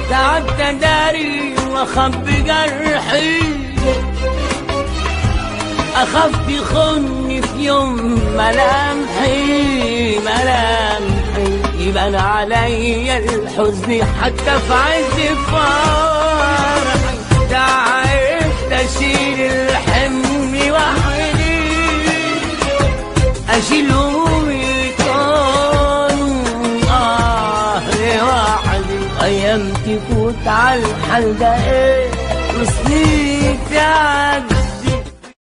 تعبت داري واخبي جرحي اخاف تخني في يوم ملامحي ملامحي يبان عليا الحزن حتى في عز فرحي تعبت اشيل الحمل وحدي اشيل همومي كون اه لوحدي ايام تفوت على الحال ده ايه وسنين تعدي